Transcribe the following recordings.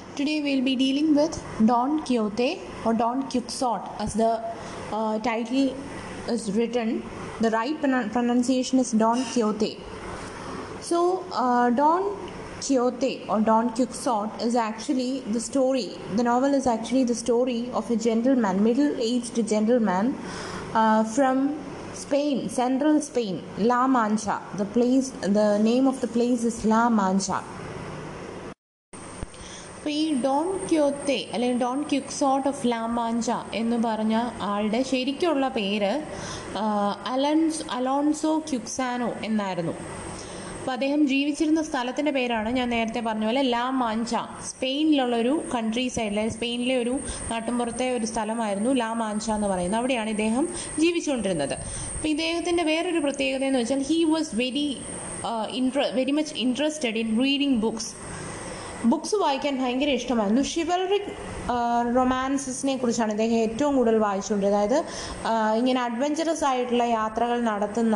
Today we'll be dealing with Don Quixote or Don Quixote as the uh, title is written. The right pronun- pronunciation is Don Quixote. So, uh, Don Quixote or Don Quixote is actually the story, the novel is actually the story of a gentleman, middle aged gentleman uh, from Spain, central Spain, La Mancha. The place, the name of the place is La Mancha. അപ്പോൾ ഈ Don ക്യോത്തെ അല്ലെങ്കിൽ Don Quixote of ലാമാഞ്ച എന്ന് പറഞ്ഞ ആളുടെ ശരിക്കുള്ള പേര് ആ, Allen's Alonso ക്യുക്സാനോ എന്നായിരുന്നു അപ്പോൾ അദ്ദേഹം ജീവിച്ചിരുന്ന സ്ഥലത്തിൻ്റെ പേരാണ് ഞാൻ നേരത്തെ പറഞ്ഞ പോലെ ലാ മാഞ്ച സ്പെയിനിലുള്ളൊരു കൺട്രി സൈഡിലെ സ്പെയിനിലെ ഒരു നാട്ടിൻപുറത്തെ ഒരു സ്ഥലമായിരുന്നു ലാ മാഞ്ച എന്ന് പറയുന്നത് അവിടെയാണ് ഇദ്ദേഹം ജീവിച്ചുകൊണ്ടിരുന്നത് അപ്പോൾ ഇദ്ദേഹത്തിൻ്റെ വേറൊരു പ്രത്യേകത എന്ന് വെച്ചാൽ he was very inter very much interested in reading books books വായിക്കാൻ ഭയങ്കര ഇഷ്ടമായിരുന്നു ഷിവൽറിക് റൊമാൻസസിനെ കുറിച്ചാണ് ഇദ്ദേഹം ഏറ്റവും കൂടുതൽ വായിച്ചുകൊണ്ടിരുന്നത് അതായത് ആ, ഇങ്ങനെ അഡ്വഞ്ചറസ് ആയിട്ടുള്ള യാത്രകൾ നടത്തുന്ന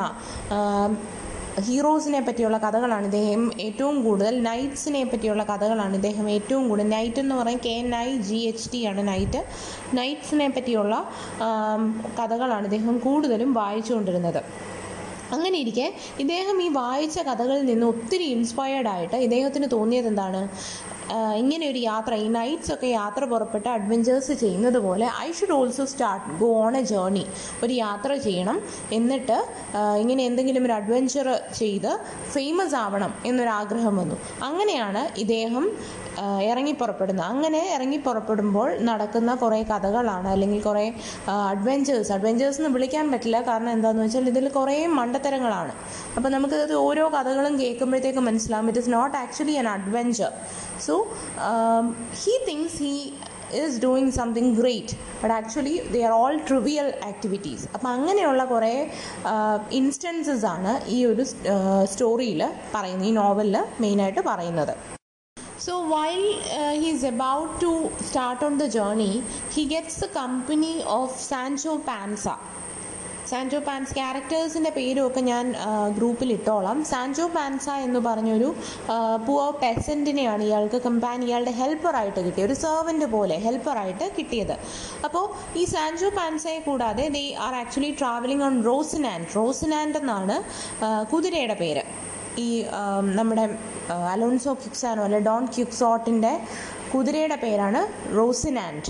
ഹീറോസിനെ പറ്റിയുള്ള കഥകളാണ് ഇദ്ദേഹം ഏറ്റവും കൂടുതൽ നൈറ്റ്സിനെ പറ്റിയുള്ള കഥകളാണ് ഇദ്ദേഹം ഏറ്റവും കൂടുതൽ നൈറ്റ് എന്ന് പറയും K N I G H T ആണ് നൈറ്റ് നൈറ്റ്സിനെ പറ്റിയുള്ള ആം, കഥകളാണ് ഇദ്ദേഹം കൂടുതലും വായിച്ചുകൊണ്ടിരുന്നത് അങ്ങനെ ഇരിക്കെ ഇദ്ദേഹം ഈ വായിച്ച കഥകളിൽ നിന്ന് ഒത്തിരി ഇൻസ്പയർഡ് ആയിട്ട് ഇദ്ദേഹത്തിന് തോന്നിയത് എന്താണ് ആഹ് ഇങ്ങനെ ഒരു യാത്ര ഈ നൈറ്റ്സ് ഒക്കെ യാത്ര പുറപ്പെട്ട് അഡ്വഞ്ചേഴ്സ് ചെയ്യുന്നത് പോലെ I should also start go on a journey ഒരു യാത്ര ചെയ്യണം എന്നിട്ട് ആഹ് ഇങ്ങനെ എന്തെങ്കിലും ഒരു അഡ്വഞ്ചർ ചെയ്ത് ഫേമസ് ആവണം എന്നൊരാഗ്രഹം വന്നു അങ്ങനെയാണ് ഇദ്ദേഹം ആഹ് ഇറങ്ങി പുറപ്പെടുന്നത് അങ്ങനെ ഇറങ്ങി പുറപ്പെടുമ്പോൾ നടക്കുന്ന കുറേ കഥകളാണ് അല്ലെങ്കിൽ കുറേ അഡ്വഞ്ചേഴ്സ് അഡ്വഞ്ചേഴ്സ് എന്ന് വിളിക്കാൻ പറ്റില്ല കാരണം എന്താണെന്ന് വെച്ചാൽ ഇതിൽ കുറേ മണ്ടത്തരങ്ങളാണ് അപ്പോൾ നമുക്കത് ഓരോ കഥകളും കേൾക്കുമ്പോഴത്തേക്ക് മനസ്സിലാവും it is not actually an adventure so um, he thinks he is doing something great but actually they are all trivial activities അപ്പം അങ്ങനെയുള്ള കുറേ ഇൻസ്റ്റൻസസ് ആണ് ഈ ഒരു സ്റ്റോറിയിൽ പറയുന്നത് ഈ നോവലിൽ മെയിനായിട്ട് പറയുന്നത് So while uh, he's about to start on the journey, he gets the company of Sancho Panza. Sancho Panza ക്യാരക്ടേഴ്സിൻ്റെ പേരും ഒക്കെ ഞാൻ ഗ്രൂപ്പിൽ ഇട്ടോളാം സാൻജോ പാൻസ എന്ന് പറഞ്ഞൊരു പുവർ പെസൻറ്റിനെയാണ് ഇയാൾക്ക് കമ്പാനി ഇയാളുടെ ഹെൽപ്പറായിട്ട് കിട്ടിയത് ഒരു സെർവൻ്റ് പോലെ ഹെൽപ്പറായിട്ട് കിട്ടിയത് അപ്പോൾ ഈ സാൻജോ പാൻസയെ കൂടാതെ they are actually travelling on Rosinante Rosinante എന്നാണ് ആ, കുതിരയുടെ പേര് ഈ ആം, നമ്മുടെ ആ, അലോൺസോ ക്യുക്സാനോ അല്ലെ ഡോൺ ക്യുക്സോട്ടിൻ്റെ കുതിരയുടെ പേരാണ് റോസിനാൻഡ്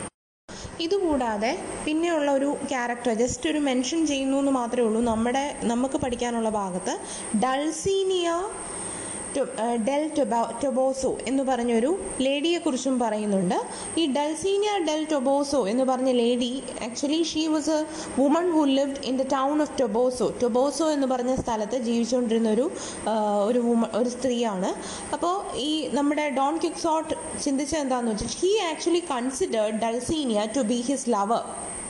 ഇതുകൂടാതെ പിന്നെയുള്ള ഒരു ക്യാരക്ടർ ജസ്റ്റ് ഒരു മെൻഷൻ ചെയ്യുന്നു എന്ന് മാത്രമേ ഉള്ളൂ നമ്മുടെ നമുക്ക് പഠിക്കാനുള്ള ഭാഗത്ത് ഡൾസീനിയ ടൊ- ഏഹ് ഡെൽ ടൊബാ ടൊബോസോ എന്ന് പറഞ്ഞൊരു ലേഡിയെക്കുറിച്ചും പറയുന്നുണ്ട് ഈ ഡൾസീനിയ ഡെൽ ടൊബോസോ എന്ന് പറഞ്ഞ lady actually she was a woman who lived in the town of Toboso Toboso എന്ന് പറഞ്ഞ സ്ഥലത്ത് ജീവിച്ചുകൊണ്ടിരുന്ന ഒരു ആഹ്, ഒരു വുമ ഒരു സ്ത്രീയാണ് അപ്പോൾ ഈ നമ്മുടെ ഡോൺ ക്യുക്സോട്ട് ചിന്തിച്ചത് എന്താണെന്ന് വെച്ചാൽ he actually considered Dulcinea to be his lover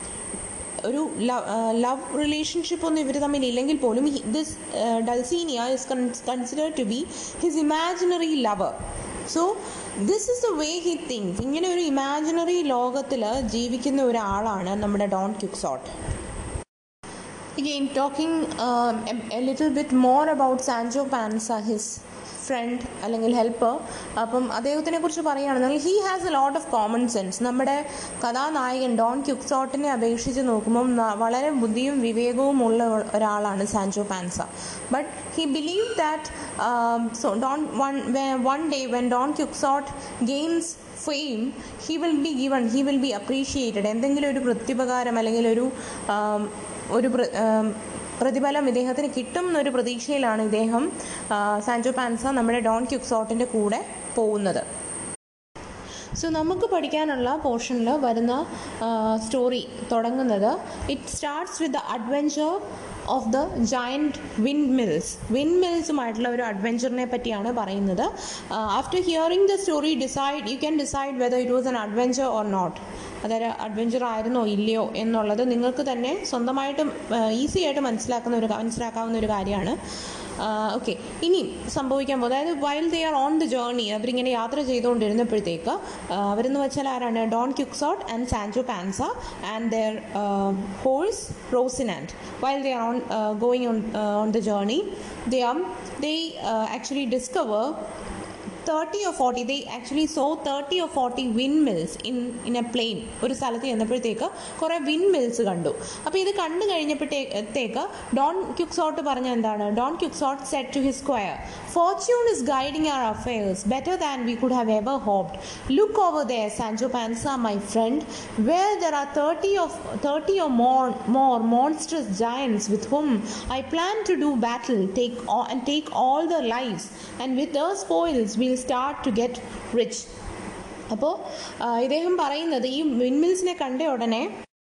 ഒരു ലവ് റിലേഷൻഷിപ്പ് ഒന്നും ഇവർ തമ്മിൽ ഇല്ലെങ്കിൽ പോലും this Dulcinea is considered to be his imaginary lover so this is the way he thinks ഇങ്ങനെ ഒരു ഇമാജിനറി ലോകത്തിൽ ജീവിക്കുന്ന ഒരാളാണ് നമ്മുടെ Don Quixote Again, talking um, a, a little bit more about Sancho Panza, his friend അല്ലെങ്കിൽ helper അപ്പം അദ്ദേഹത്തിനെ കുറിച്ച് പറയുകയാണെന്നുണ്ടെങ്കിൽ he has a lot of common sense നമ്മുടെ കഥാനായകൻ ഡോൺ ക്യുക്സോട്ടിനെ അപേക്ഷിച്ച് നോക്കുമ്പം ന- വളരെ ബുദ്ധിയും വിവേകവും ഉള്ള ഒരാളാണ് Sancho Panza but he believe that so Don one one day when Don Quixote gains fame he will be given he will be appreciated എന്തെങ്കിലും ഒരു പ്രത്യുപകാരം അല്ലെങ്കിൽ ഒരു ആം, ഒരു പ്ര- ആം, പ്രതിഫലം ഇദ്ദേഹത്തിന് കിട്ടും എന്നൊരു പ്രതീക്ഷയിലാണ് ഇദ്ദേഹം ആ, സാൻജോ പാൻസ നമ്മുടെ ഡോൺ ക്യുക്സോട്ടിൻ്റെ കൂടെ പോകുന്നത് സോ നമുക്ക് പഠിക്കാനുള്ള പോർഷനിൽ വരുന്ന സ്റ്റോറി തുടങ്ങുന്നത് it starts with the adventure of the giant windmills വിൻഡ് മിൽസുമായിട്ടുള്ള ഒരു അഡ്വെഞ്ചറിനെ പറ്റിയാണ് പറയുന്നത് after hearing the story decide you can decide whether it was an adventure or not അതൊരു അഡ്വെഞ്ചർ ആയിരുന്നോ ഇല്ലയോ എന്നുള്ളത് നിങ്ങൾക്ക് തന്നെ സ്വന്തമായിട്ട് ഈസി ആയിട്ട് മനസ്സിലാക്കുന്ന ഒരു മനസ്സിലാക്കാവുന്ന ഒരു കാര്യമാണ് ഓക്കെ ഇനി സംഭവിക്കാൻ പോകുന്നത് അതായത് while they are on the journey അവരിങ്ങനെ യാത്ര ചെയ്തുകൊണ്ടിരുന്നപ്പോഴത്തേക്ക് അവരെന്ന് വെച്ചാൽ ആരാണ് Don Quixote and Sancho Panza and their horse Rosinante while they are on going on on the journey they um they actually discover thirty or forty they actually so thirty or forty windmills in in a plain ഒരു സ്ഥലത്ത് ചെന്നപ്പോഴത്തേക്ക് കുറേ win mills കണ്ടു അപ്പോൾ ഇത് കണ്ടു കഴിഞ്ഞപ്പോഴത്തേക്ക് Don Quixote പറഞ്ഞ എന്താണ് Don Quixote said to his squire fortune is guiding our affairs better than we could have ever hoped look over there Sancho Panza my friend where there are thirty of thirty or more more monstrous giants with whom I plan to do battle, take all, and take all their lives, and with their spoils we'll start to get rich. അപ്പോൾ ഇദ്ദേഹം പറയുന്നത് ഈ വിൻമിൽസിനെ കണ്ട ഉടനെ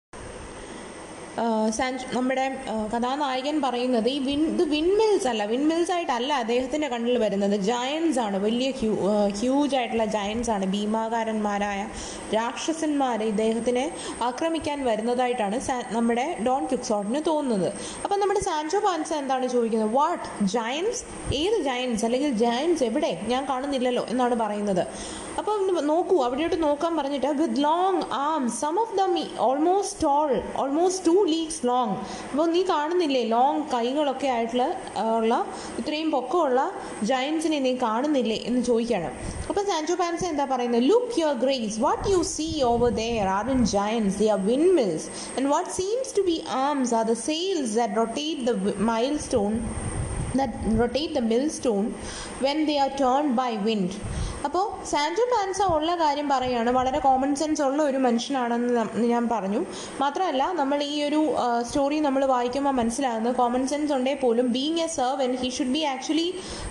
സാൻജ് നമ്മുടെ കഥാനായകൻ പറയുന്നത് ഈ win ഇത് വിൻമിൽസ് അല്ല വിൻമിൽസ് ആയിട്ടല്ല അദ്ദേഹത്തിൻ്റെ കണ്ണിൽ വരുന്നത് ജയൻസ് ആണ് വലിയ ഹ്യൂ ഹ്യൂജ് ആയിട്ടുള്ള ജയൻസ് ആണ് ഭീമാകാരന്മാരായ രാക്ഷസന്മാർ ഇദ്ദേഹത്തിനെ ആക്രമിക്കാൻ വരുന്നതായിട്ടാണ് നമ്മുടെ ഡോൺ ക്യുക്സോട്ടിന് തോന്നുന്നത് അപ്പം നമ്മുടെ സാൻജോ പാൻസ എന്താണ് ചോദിക്കുന്നത് വാട്ട് ജയൻസ് ഏത് ജയൻസ് അല്ലെങ്കിൽ ജയൻസ് എവിടെ ഞാൻ കാണുന്നില്ലല്ലോ എന്നാണ് പറയുന്നത് അപ്പം നോക്കൂ അവിടെയോട്ട് നോക്കാൻ പറഞ്ഞിട്ട് with long arm some of them almost tall almost two leagues long അപ്പോൾ നീ കാണുന്നില്ലേ ലോങ് കൈകളൊക്കെ ആയിട്ടുള്ള ഉള്ള ഇത്രയും പൊക്കമുള്ള ജയൻസിനെ നീ കാണുന്നില്ലേ എന്ന് ചോദിക്കുകയാണ് അപ്പോൾ സാൻജോ പാൻസ എന്താ പറയുന്നത് look your grace what you see over there are in giants they are windmills and what seems to be arms are the sails that rotate the millstone that rotate the millstone when they are turned by wind അപ്പോൾ Sancho Panza ഉള്ള കാര്യം പറയുകയാണ് വളരെ common sense ഉള്ള ഒരു മനുഷ്യനാണെന്ന് ഞാൻ പറഞ്ഞു മാത്രമല്ല നമ്മൾ ഈ ഒരു സ്റ്റോറി നമ്മൾ വായിക്കുമ്പോൾ മനസ്സിലാകുന്നത് കോമൺ സെൻസ് ഉണ്ടെങ്കിൽ പോലും being a servant he should be actually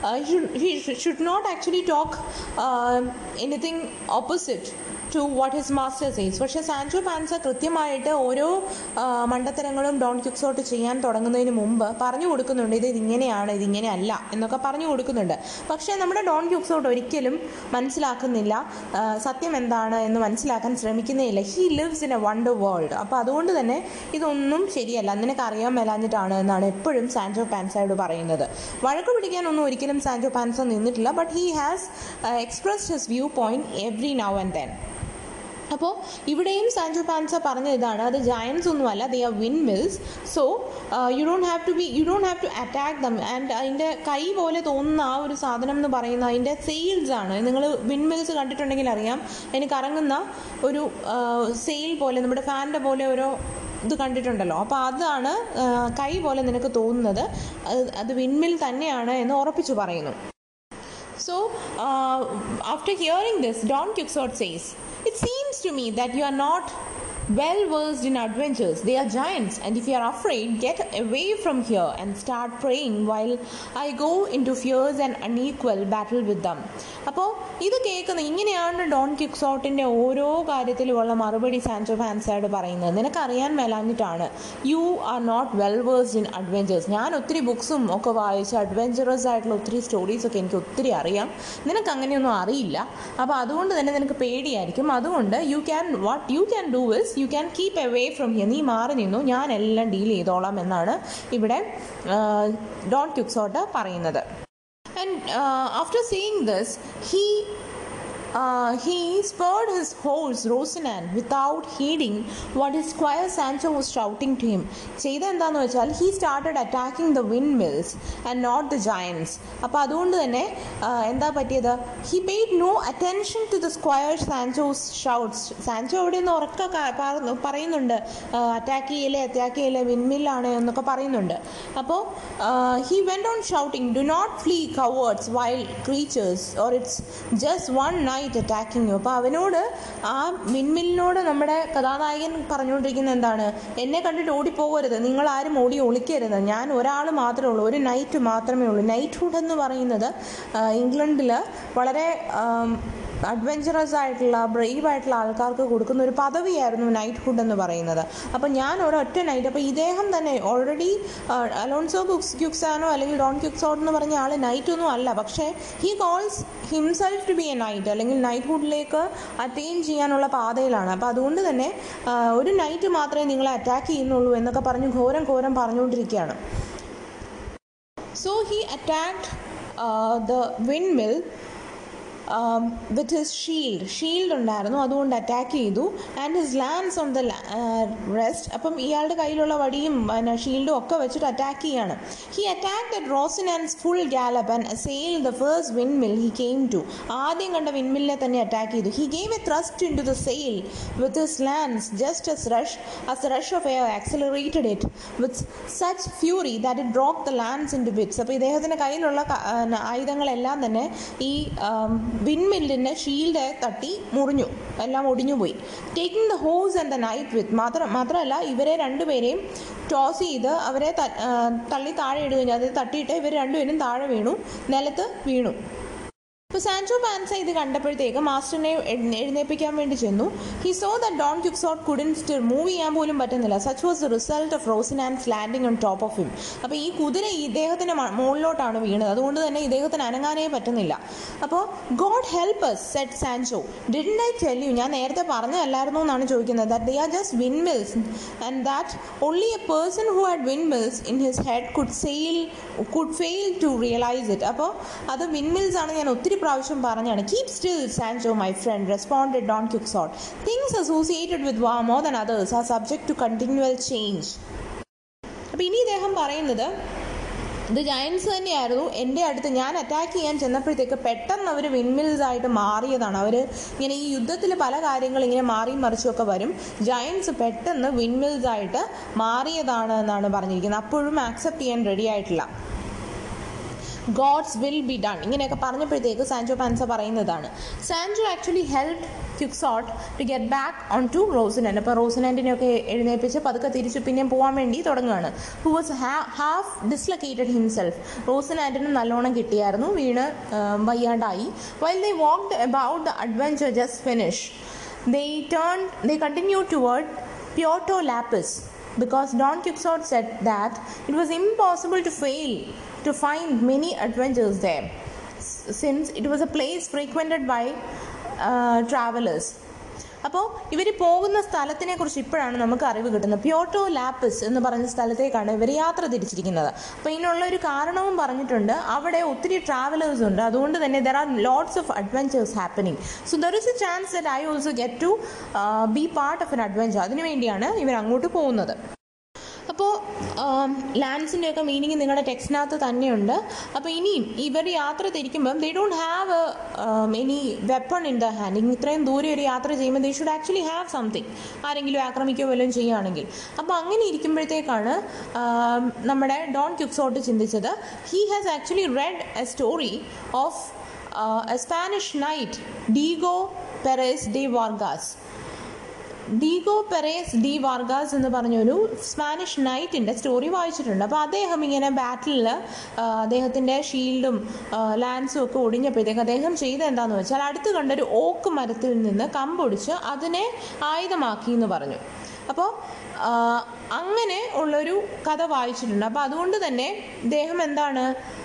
he should not actually talk anything opposite to what his master says പക്ഷേ സാൻജോ പാൻസ കൃത്യമായിട്ട് ഓരോ മണ്ടത്തരങ്ങളും ഡോൺ ക്യുക്സോട്ട് ചെയ്യാൻ തുടങ്ങുന്നതിന് മുമ്പ് പറഞ്ഞു കൊടുക്കുന്നുണ്ട് ഇത് ഇതിങ്ങനെയാണ് ഇതിങ്ങനെ അല്ല എന്നൊക്കെ പറഞ്ഞു കൊടുക്കുന്നുണ്ട് പക്ഷേ നമ്മുടെ ഡോൺ ക്യുക്സോട്ട് ഒരിക്കലും മനസ്സിലാക്കുന്നില്ല സത്യം എന്താണ് എന്ന് മനസ്സിലാക്കാൻ ശ്രമിക്കുന്നേയില്ല he lives in a wonder world അപ്പോൾ അതുകൊണ്ട് തന്നെ ഇതൊന്നും ശരിയല്ല നിനക്ക് അറിയാൻ മേലാഞ്ഞിട്ടാണ് എന്നാണ് എപ്പോഴും സാൻജോ പാൻസയോട് പറയുന്നത് വഴക്ക് പിടിക്കാനൊന്നും ഒരിക്കലും സാൻജോ പാൻസ നിന്നിട്ടില്ല but he has expressed his viewpoint every now and then അപ്പോൾ ഇവിടെയും സാൻജോ പാൻസ പറഞ്ഞ ഇതാണ് അത് ജയൻസ് ഒന്നുമല്ല they are windmills so you don't have to be you don't have to attack them and അതിൻ്റെ കൈ പോലെ തോന്നുന്ന ആ ഒരു സാധനം എന്ന് പറയുന്ന അതിൻ്റെ സെയിൽസ് ആണ് നിങ്ങൾ വിൻ മിൽസ് കണ്ടിട്ടുണ്ടെങ്കിൽ അറിയാം അതിന് കറങ്ങുന്ന ഒരു സെയിൽ പോലെ നമ്മുടെ ഫാനിൻ്റെ പോലെ ഓരോ ഇത് കണ്ടിട്ടുണ്ടല്ലോ അപ്പോൾ അതാണ് കൈ പോലെ നിനക്ക് തോന്നുന്നത് അത് വിൻമിൽ തന്നെയാണ് എന്ന് ഉറപ്പിച്ചു പറയുന്നു so after hearing this Don Quixote says It seems to me that you are not well versed in adventures. They are giants, and if you are afraid, get away from here and start praying while I go into fierce and unequal battle with them. അപ്പോൾ ഇത് കേൾക്കുന്ന ഇങ്ങനെയാണ് Don ക്യുക്സോട്ടിൻ്റെ ഓരോ കാര്യത്തിലുമുള്ള മറുപടി Sancho ഫാൻസയോട് പറയുന്നത് നിനക്കറിയാൻ മേലാഞ്ഞിട്ടാണ് you are not well versed in adventures ഞാൻ ഒത്തിരി ബുക്സും ഒക്കെ വായിച്ച് അഡ്വഞ്ചറസ് ആയിട്ടുള്ള ഒത്തിരി സ്റ്റോറീസൊക്കെ എനിക്ക് ഒത്തിരി അറിയാം നിനക്ക് അങ്ങനെയൊന്നും അറിയില്ല അപ്പോൾ അതുകൊണ്ട് തന്നെ നിനക്ക് പേടിയായിരിക്കും അതുകൊണ്ട് you can what you can do is you can keep away from here നീ മാറി നിന്നു ഞാൻ എല്ലാം ഡീൽ ചെയ്തോളാം എന്നാണ് ഇവിടെ ഡോൺ ക്യുക്സോട്ട് പറയുന്നത് and after seeing this he uh, he spurred his horse Rosinante without heeding what his squire Sancho was shouting to him. ചെയ്ത എന്താണെന്ന് വെച്ചാൽ he started attacking the windmills and not the giants അപ്പോൾ അതുകൊണ്ട് തന്നെ എന്താ പറ്റിയത് he paid no attention to the squire Sancho's shouts Sancho അവിടെ നിന്ന് ഉറക്ക പറയുന്നുണ്ട് അറ്റാക്ക് ചെയ്യലേ അറ്റാക്ക് ചെയ്യലേ വിൻമില്ലാണ് എന്നൊക്കെ പറയുന്നുണ്ട് അപ്പോൾ he went on shouting do not flee cowards wild creatures or it's just one knight attacking you അപ്പോൾ അവനോട് ആ വിൻമില്ലിനോട് നമ്മുടെ കഥാനായകൻ പറഞ്ഞുകൊണ്ടിരിക്കുന്നത് എന്താണ് എന്നെ കണ്ടിട്ട് ഓടിപ്പോകരുത് നിങ്ങൾ ആരും ഓടി ഒളിക്കരുത് ഞാൻ ഒരാൾ മാത്രമേ ഉള്ളൂ ഒരു നൈറ്റ് മാത്രമേ ഉള്ളൂ നൈറ്റ്ഹുഡ് എന്ന് പറയുന്നത് ഇംഗ്ലണ്ടിൽ വളരെ അഡ്വഞ്ചറസ് ആയിട്ടുള്ള ബ്രേവ് ആയിട്ടുള്ള ആൾക്കാർക്ക് കൊടുക്കുന്ന ഒരു പദവിയായിരുന്നു നൈറ്റ്ഹുഡ് എന്ന് പറയുന്നത് അപ്പോൾ ഞാൻ ഒരൊറ്റ നൈറ്റ് അപ്പോൾ ഇദ്ദേഹം തന്നെ ഓൾറെഡി അലോൺസോ കുക്സ് ക്യുക്സാനോ അല്ലെങ്കിൽ ഡോൺ ക്യുക്സോട്ട് എന്ന് പറഞ്ഞ ആൾ നൈറ്റ് ഒന്നും അല്ല പക്ഷേ he calls himself to be a knight അല്ലെങ്കിൽ നൈറ്റ്ഹുഡിലേക്ക് അറ്റൈൻ ചെയ്യാനുള്ള പാതയിലാണ് അപ്പോൾ അതുകൊണ്ട് തന്നെ ഒരു നൈറ്റ് മാത്രമേ നിങ്ങളെ അറ്റാക്ക് ചെയ്യുന്നുള്ളൂ എന്നൊക്കെ പറഞ്ഞ് ഘോരം ഘോരം പറഞ്ഞുകൊണ്ടിരിക്കുകയാണ് so he attacked the windmill with his shield shield ഉണ്ടായിരുന്നു അതുകൊണ്ട് അറ്റാക്ക് ചെയ്തു and his lance on the rest അപ്പം ഇയാളുടെ കയ്യിലുള്ള വടിയും പിന്നെ ഷീൽഡും ഒക്കെ വെച്ചിട്ട് അറ്റാക്ക് ചെയ്യാണ് he attack that Rocinante and full gallop and sail the first windmill he came to ആദ്യം കണ്ട വിൻമില്ലിനെ തന്നെ അറ്റാക്ക് ചെയ്തു he gave a thrust into the sail with his lance just as rush as the rush of air accelerated it with such fury that it broke the lands into bits അപ്പോൾ ഇദ്ദേഹത്തിൻ്റെ കയ്യിലുള്ള ക- ആ, ന- ആയുധങ്ങളെല്ലാം തന്നെ ഈ വിൻമില്ലിൻ്റെ shield തട്ടി മുറിഞ്ഞു എല്ലാം ഒടിഞ്ഞു പോയി taking the horse and the knight with മാത്രം മാത്രമല്ല ഇവരെ രണ്ടുപേരെയും ടോസ് ചെയ്ത് അവരെ ത- ആ, തള്ളി താഴെ ഇടുകയും അത് തട്ടിയിട്ട് ഇവർ രണ്ടുപേരും താഴെ വീണു നിലത്ത് വീണു അപ്പോൾ സാൻചോ പാൻസ ഇത് കണ്ടപ്പോഴത്തേക്ക് മാസ്റ്ററിനെ എഴുന്ന- എഴുന്നേൽപ്പിക്കാൻ വേണ്ടി ചെന്നു he saw that Don Quixote couldn't still move ചെയ്യാൻ പോലും പറ്റുന്നില്ല such was the result of Rocinante and landing on top of him അപ്പോൾ ഈ കുതിര ഇദ്ദേഹത്തിൻ്റെ മ- മുകളിലോട്ടാണ് വീണത് അതുകൊണ്ട് തന്നെ ഇദ്ദേഹത്തിന് അനങ്ങാനേ പറ്റുന്നില്ല അപ്പോൾ God help us said Sancho didn't I tell you ഞാൻ നേരത്തെ പറഞ്ഞതല്ലായിരുന്നു എന്നാണ് ചോദിക്കുന്നത് that they are just windmills and that only a person who had windmills in his head could sail could fail to realise it അപ്പോൾ അത് വിൻ മിൽസ് ആണ് ഞാൻ ഒത്തിരി പ്രാവശ്യം പറഞ്ഞാണ് keep still Sancho my friend responded Don Quixote things associated with war more than others are subject to continual change അപ്പോൾ ഇനി ഇദ്ദേഹം പറയുന്നത് ഇത് ജയൻസ് തന്നെയായിരുന്നു എൻ്റെ അടുത്ത് ഞാൻ അറ്റാക്ക് ചെയ്യാൻ ചെന്നപ്പോഴത്തേക്ക് പെട്ടെന്ന് അവർ വിൻമിൽസ് ആയിട്ട് മാറിയതാണ് അവർ ഇങ്ങനെ ഈ യുദ്ധത്തിൽ പല കാര്യങ്ങൾ ഇങ്ങനെ മാറിയും മറിച്ചുമൊക്കെ വരും ജയൻസ് പെട്ടെന്ന് വിൻമിൽസ് ആയിട്ട് മാറിയതാണ് എന്നാണ് പറഞ്ഞിരിക്കുന്നത് അപ്പോഴും ആക്സെപ്റ്റ് ചെയ്യാൻ റെഡി ആയിട്ടില്ല ഗോഡ്സ് വിൽ ബി ഡൺ ഇങ്ങനെയൊക്കെ പറഞ്ഞപ്പോഴത്തേക്ക് സാൻജോ പാൻസ പറയുന്നതാണ് Sancho actually help Quixote to get back on to Rocinante അപ്പോൾ റോസിനൻറ്റിനെയൊക്കെ എഴുന്നേൽപ്പിച്ച് പതുക്കെ തിരിച്ച് പിന്നെയും പോകാൻ വേണ്ടി തുടങ്ങുകയാണ് who was half dislocated himself റോസിനാൻറ്റിനും നല്ലോണം കിട്ടിയായിരുന്നു വീണ് ആ, വയ്യാണ്ടായി while they walked about the adventure just finish they turn they continue toward Puerto Lapice because Don Quixote said that it was impossible to fail to find many adventures there, s- since it was a place frequented by uh, travelers. അപ്പോൾ ഇവർ പോകുന്ന സ്ഥലത്തിനെ കുറിച്ച് ഇപ്പോഴാണ് നമുക്ക് അറിവ് കിട്ടുന്നത് പ്യോട്ടോ lapis എന്ന് പറഞ്ഞ സ്ഥലത്തേക്കാണ് ഇവർ യാത്ര തിരിച്ചിരിക്കുന്നത് അപ്പോൾ ഇതിനുള്ള ഒരു കാരണവും പറഞ്ഞിട്ടുണ്ട് അവിടെ ഒത്തിരി ട്രാവലേഴ്സ് ഉണ്ട് അതുകൊണ്ട് തന്നെ there are lots of adventures happening so there is a chance that I also get to be part of an adventure അതിനു വേണ്ടിയാണ് ഇവർ അങ്ങോട്ട് പോകുന്നത് അപ്പോൾ ലാൻഡ്സിൻ്റെയൊക്കെ മീനിങ് നിങ്ങളുടെ ടെക്സ്റ്റിനകത്ത് തന്നെയുണ്ട് അപ്പോൾ ഇനിയും ഇവർ യാത്ര തിരിക്കുമ്പം they don't have any weapon in the hand ഇത്രയും ദൂരെ ഒരു യാത്ര ചെയ്യുമ്പോൾ they should actually have something ആരെങ്കിലും ആക്രമിക്കുകയോ വല്ലതും ചെയ്യുകയാണെങ്കിൽ അപ്പോൾ അങ്ങനെ ഇരിക്കുമ്പോഴത്തേക്കാണ് ആം, നമ്മുടെ ഡോൺ ക്യുക്സോട്ട് ചിന്തിച്ചത് he has actually read a story of a Spanish knight Diego Perez de Vargas Diego Perez de Vargas എന്ന് പറഞ്ഞൊരു സ്പാനിഷ് നൈറ്റിൻ്റെ സ്റ്റോറി വായിച്ചിട്ടുണ്ട് അപ്പോൾ അദ്ദേഹം ഇങ്ങനെ ബാറ്റിലിൽ അദ്ദേഹത്തിൻ്റെ ഷീൽഡും ലാൻസും ഒക്കെ ഒടിഞ്ഞപ്പോഴത്തേക്ക് അദ്ദേഹം ചെയ്ത എന്താണെന്ന് വെച്ചാൽ അടുത്ത് കണ്ടൊരു ഓക്ക് മരത്തിൽ നിന്ന് കമ്പൊടിച്ച് അതിനെ ആയുധമാക്കി എന്ന് പറഞ്ഞു അപ്പോൾ അങ്ങനെ ഉള്ളൊരു കഥ വായിച്ചിട്ടുണ്ട് അപ്പോൾ അതുകൊണ്ട് തന്നെ ഇദ്ദേഹം എന്താണ്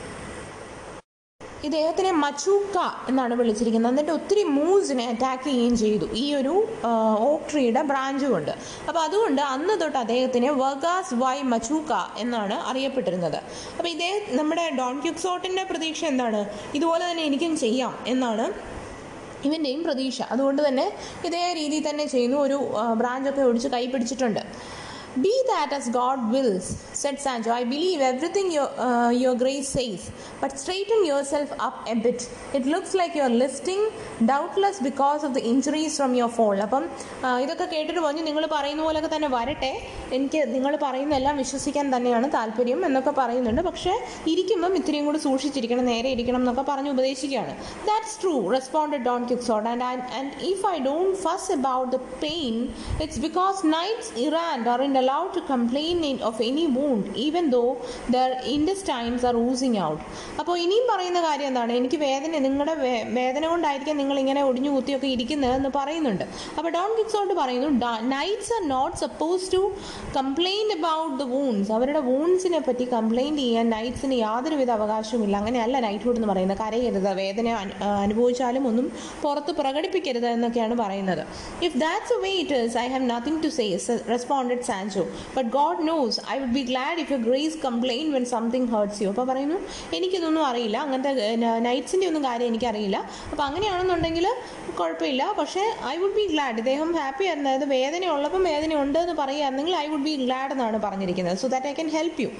ഇദ്ദേഹത്തിനെ മച്ചൂക്ക എന്നാണ് വിളിച്ചിരിക്കുന്നത് എന്നിട്ട് ഒത്തിരി മൂവ്സിനെ അറ്റാക്ക് ചെയ്യുകയും ചെയ്തു ഈ ഒരു ഓക്ക് ട്രീയുടെ ബ്രാഞ്ച് കൊണ്ട് അപ്പോൾ അതുകൊണ്ട് അന്ന് തൊട്ട് അദ്ദേഹത്തിനെ വർഗാസ് വൈ മച്ചൂക്ക എന്നാണ് അറിയപ്പെട്ടിരുന്നത് അപ്പോൾ ഇദ്ദേഹം നമ്മുടെ ഡോൺ ക്യുക്സോട്ടിൻ്റെ പ്രതീക്ഷ എന്താണ് ഇതുപോലെ തന്നെ എനിക്കും ചെയ്യാം എന്നാണ് ഇവൻ്റെയും പ്രതീക്ഷ അതുകൊണ്ട് തന്നെ ഇതേ രീതിയിൽ തന്നെ ചെയ്യുന്നു ഒരു ബ്രാഞ്ചൊക്കെ ഒടിച്ച് കൈ പിടിച്ചിട്ടുണ്ട് Be that as God wills, said Sancho. I believe everything your, uh, your grace says, but straighten yourself up a bit. It looks like you're lifting, doubtless because of the injuries from your fall. അപ്പം ആ, ഇതൊക്കെ കേട്ടിട്ട് പറഞ്ഞു നിങ്ങൾ പറയുന്ന പോലെയൊക്കെ തന്നെ വരട്ടെ എനിക്ക് നിങ്ങൾ പറയുന്നതെല്ലാം വിശ്വസിക്കാൻ തന്നെയാണ് താല്പര്യം എന്നൊക്കെ പറയുന്നുണ്ട് പക്ഷേ ഇരിക്കുമ്പം ഇത്രയും കൂടി സൂക്ഷിച്ചിരിക്കണം നേരെ ഇരിക്കണം എന്നൊക്കെ പറഞ്ഞ് ഉപദേശിക്കുകയാണ് that's true responded Don Quixote and and if I don't fuss about the pain it's because knights errant are in allowed to complain in, of any wound even though their intestines are oozing out അപ്പോൾ ഇനിയും പറയുന്ന കാര്യം എന്താണ് എനിക്ക് വേദന നിങ്ങളുടെ വേ- വേദന കൊണ്ടായിരിക്കാം നിങ്ങൾ ഇങ്ങനെ ഒടിഞ്ഞു കുത്തിയൊക്കെ ഇരിക്കുന്നത് എന്ന് പറയുന്നുണ്ട് അപ്പോൾ ഡോൺ കിക്സോട്ട് പറയുന്നു knights are not suppose to complain about the wounds അവരുടെ വൂൺസിനെ പറ്റി കംപ്ലൈൻറ്റ് ചെയ്യാൻ നൈറ്റ്സിന് യാതൊരുവിധ അവകാശവുമില്ല അങ്ങനെയല്ല നൈറ്റ്ഹുഡ് എന്ന് പറയുന്നത് കരയരുത് വേദന അനു- ആ, അനുഭവിച്ചാലും ഒന്നും പുറത്ത് പ്രകടിപ്പിക്കരുത് എന്നൊക്കെയാണ് പറയുന്നത് if that's a way it is I have nothing to say responded Sancho Sancho but God knows I would be glad if you grace complain when something hurts you അപ്പോൾ പറയുന്നു എനിക്കിതൊന്നും അറിയില്ല അങ്ങനത്തെ നൈറ്റ്സിൻ്റെ ഒന്നും കാര്യം എനിക്കറിയില്ല അപ്പോൾ അങ്ങനെയാണെന്നുണ്ടെങ്കിൽ കുഴപ്പമില്ല പക്ഷേ ഐ വുഡ് ബി ഗ്ലാഡ് ഇദ്ദേഹം ഹാപ്പി ആയിരുന്നു അതായത് വേദന ഉള്ളപ്പം വേദന ഉണ്ട് എന്ന് പറയുകയാണെങ്കിൽ ഐ വുഡ് ബി ഗ്ലാഡ് എന്നാണ് പറഞ്ഞിരിക്കുന്നത് so that I can help you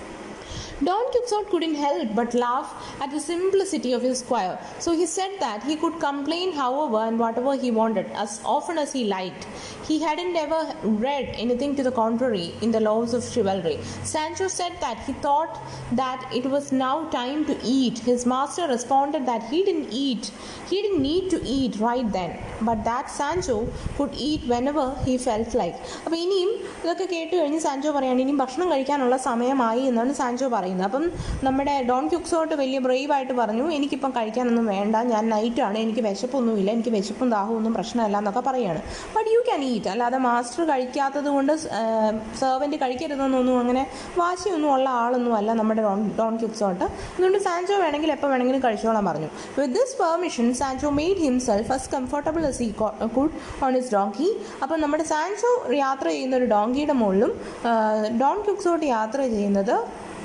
Don Quixote couldn't help but laugh at the simplicity of his squire. So he said that he could complain however and whatever he wanted, as often as he liked. He hadn't ever read anything to the contrary in the laws of chivalry. Sancho said that he thought that it was now time to eat. His master responded that he didn't eat. He didn't need to eat right then, but that Sancho could eat whenever he felt like. അപ്പോൾ ഇനിയും ഇതൊക്കെ കേട്ട് കഴിഞ്ഞ് Sancho പറയാണ് ഇനിയും ഭക്ഷണം കഴിക്കാനുള്ള സമയമായി എന്നാണ് സാൻജോ പറയുന്നത് അപ്പം നമ്മുടെ ഡോൺ ക്യുക്സോട്ട് വലിയ ബ്രേവ് ആയിട്ട് പറഞ്ഞു എനിക്കിപ്പം കഴിക്കാനൊന്നും വേണ്ട ഞാൻ നൈറ്റാണ് എനിക്ക് വിശപ്പൊന്നുമില്ല എനിക്ക് വിശപ്പും ദാഹവും ഒന്നും പ്രശ്നമല്ല എന്നൊക്കെ പറയാണ് ബട്ട് യു ക്യാൻ ഈറ്റ് അല്ലാതെ മാസ്റ്റർ കഴിക്കാത്തത് കൊണ്ട് സെർവൻറ്റ് കഴിക്കരുതെന്നൊന്നും അങ്ങനെ വാശിയൊന്നും ഉള്ള ആളൊന്നും അല്ല നമ്മുടെ ഡോൺ ഡോൺ ക്യുക്സോട്ട് അതുകൊണ്ട് സാൻജോ വേണമെങ്കിൽ എപ്പോൾ വേണമെങ്കിലും കഴിച്ചോളാൻ പറഞ്ഞു with this permission Sancho made himself as comfortable as he could on his donkey അപ്പം നമ്മുടെ സാൻജോ യാത്ര ചെയ്യുന്ന ഒരു ഡോങ്കിയുടെ മുകളിലും ഡോൺ ക്യുക്സോട്ട് യാത്ര ചെയ്യുന്നത്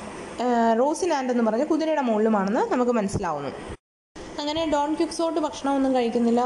റോസിനാൻഡ് എന്ന് പറഞ്ഞ കുതിരയുടെ മുകളിലുമാണെന്ന് നമുക്ക് മനസ്സിലാവുന്നു അങ്ങനെ ഡോൺ ക്യുക്സോട്ട് ഭക്ഷണമൊന്നും കഴിക്കുന്നില്ല